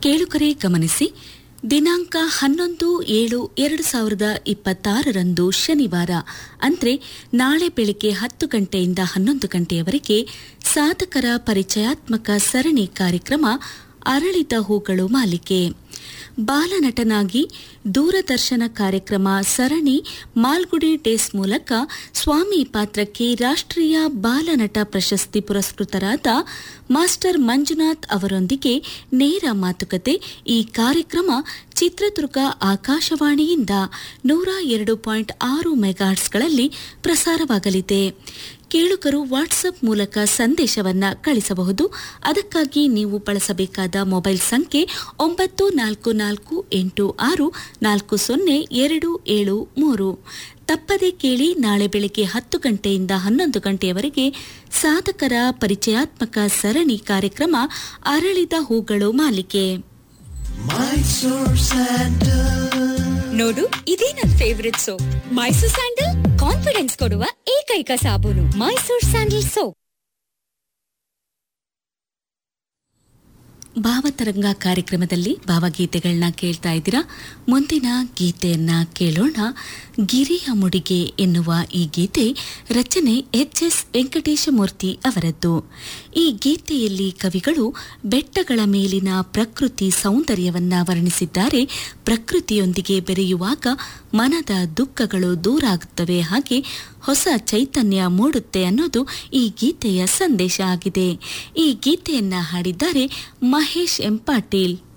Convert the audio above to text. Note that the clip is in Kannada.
ಕೇಳುಗರೆ ಗಮನಿಸಿ ದಿನಾಂಕ ಹನ್ನೊಂದು ಏಳು ಎರಡು ಸಾವಿರದ ಇಪ್ಪತ್ತಾರರಂದು ಶನಿವಾರ ಅಂದ್ರೆ ನಾಳೆ ಬೆಳಿಗ್ಗೆ ಹತ್ತು ಗಂಟೆಯಿಂದ ಹನ್ನೊಂದು ಗಂಟೆಯವರೆಗೆ ಸಾಧಕರ ಪರಿಚಯಾತ್ಮಕ ಸರಣಿ ಕಾರ್ಯಕ್ರಮ ಅರಳಿದ ಹೂಗಳು ಮಾಲಿಕೆ ಬಾಲನಟನಾಗಿ ದೂರದರ್ಶನ ಕಾರ್ಯಕ್ರಮ ಸರಣಿ ಮಾಲ್ಗುಡಿ ಡೇಸ್ ಮೂಲಕ ಸ್ವಾಮಿ ಪಾತ್ರಕ್ಕೆ ರಾಷ್ಟ್ರೀಯ ಬಾಲನಟ ಪ್ರಶಸ್ತಿ ಪುರಸ್ಕೃತರಾದ ಮಾಸ್ಟರ್ ಮಂಜುನಾಥ್ ಅವರೊಂದಿಗೆ ನೇರ ಮಾತುಕತೆ ಈ ಕಾರ್ಯಕ್ರಮ ಚಿತ್ರದುರ್ಗ ಆಕಾಶವಾಣಿಯಿಂದ ನೂರ ಎರಡು ಪಾಯಿಂಟ್ ಆರು ಮೆಗಾಟ್ಸ್ಗಳಲ್ಲಿ ಪ್ರಸಾರವಾಗಲಿದೆ ಕೇಳುಗರು ವಾಟ್ಸಪ್ ಮೂಲಕ ಸಂದೇಶವನ್ನ ಕಳಿಸಬಹುದು ಅದಕ್ಕಾಗಿ ನೀವು ಬಳಸಬೇಕಾದ ಮೊಬೈಲ್ ಸಂಖ್ಯೆ ಒಂಬತ್ತು ನಾಲ್ಕು ನಾಲ್ಕು ಎಂಟು ಆರು ನಾಲ್ಕು ಸೊನ್ನೆ ಎರಡು ಏಳು ಮೂರು ತಪ್ಪದೆ ಕೇಳಿ ನಾಳೆ ಬೆಳಗ್ಗೆ ಹತ್ತು ಗಂಟೆಯಿಂದ ಹನ್ನೊಂದು ಗಂಟೆಯವರೆಗೆ ಸಾಧಕರ ಪರಿಚಯಾತ್ಮಕ ಸರಣಿ ಕಾರ್ಯಕ್ರಮ ಅರಳಿದ ಹೂಗಳು ಮಾಲಿಕೆ ನೋಡು ಇದೇ ನನ್ favourite soap Mysore sandal confidence ಕೊಡುವ ಏಕೈಕ ಸಾಬೂನು ಮೈಸೂರ್ ಸ್ಯಾಂಡಲ್ ಸೋಪ್ ಭಾವತರಂಗ ಕಾರ್ಯಕ್ರಮದಲ್ಲಿ ಭಾವಗೀತೆಗಳನ್ನ ಕೇಳ್ತಾ ಇದ್ದೀರಾ ಮುಂದಿನ ಗೀತೆಯನ್ನ ಕೇಳೋಣ ಗಿರಿಯ ಮುಡಿಗೆ ಎನ್ನುವ ಈ ಗೀತೆ ರಚನೆ ಎಚ್ ಎಸ್ ವೆಂಕಟೇಶಮೂರ್ತಿ ಅವರದ್ದು ಈ ಗೀತೆಯಲ್ಲಿ ಕವಿಗಳು ಬೆಟ್ಟಗಳ ಮೇಲಿನ ಪ್ರಕೃತಿ ಸೌಂದರ್ಯವನ್ನ ವರ್ಣಿಸಿದ್ದಾರೆ ಪ್ರಕೃತಿಯೊಂದಿಗೆ ಬೆರೆಯುವಾಗ ಮನದ ದುಃಖಗಳು ದೂರಾಗುತ್ತವೆ ಹಾಗೆ ಹೊಸ ಚೈತನ್ಯ ಮೂಡುತ್ತೆ ಅನ್ನೋದು ಈ ಗೀತೆಯ ಸಂದೇಶ ಆಗಿದೆ ಈ ಗೀತೆಯನ್ನ ಹಾಡಿದ್ದಾರೆ ಮಹೇಶ್ ಎಂ ಪಾಟೀಲ್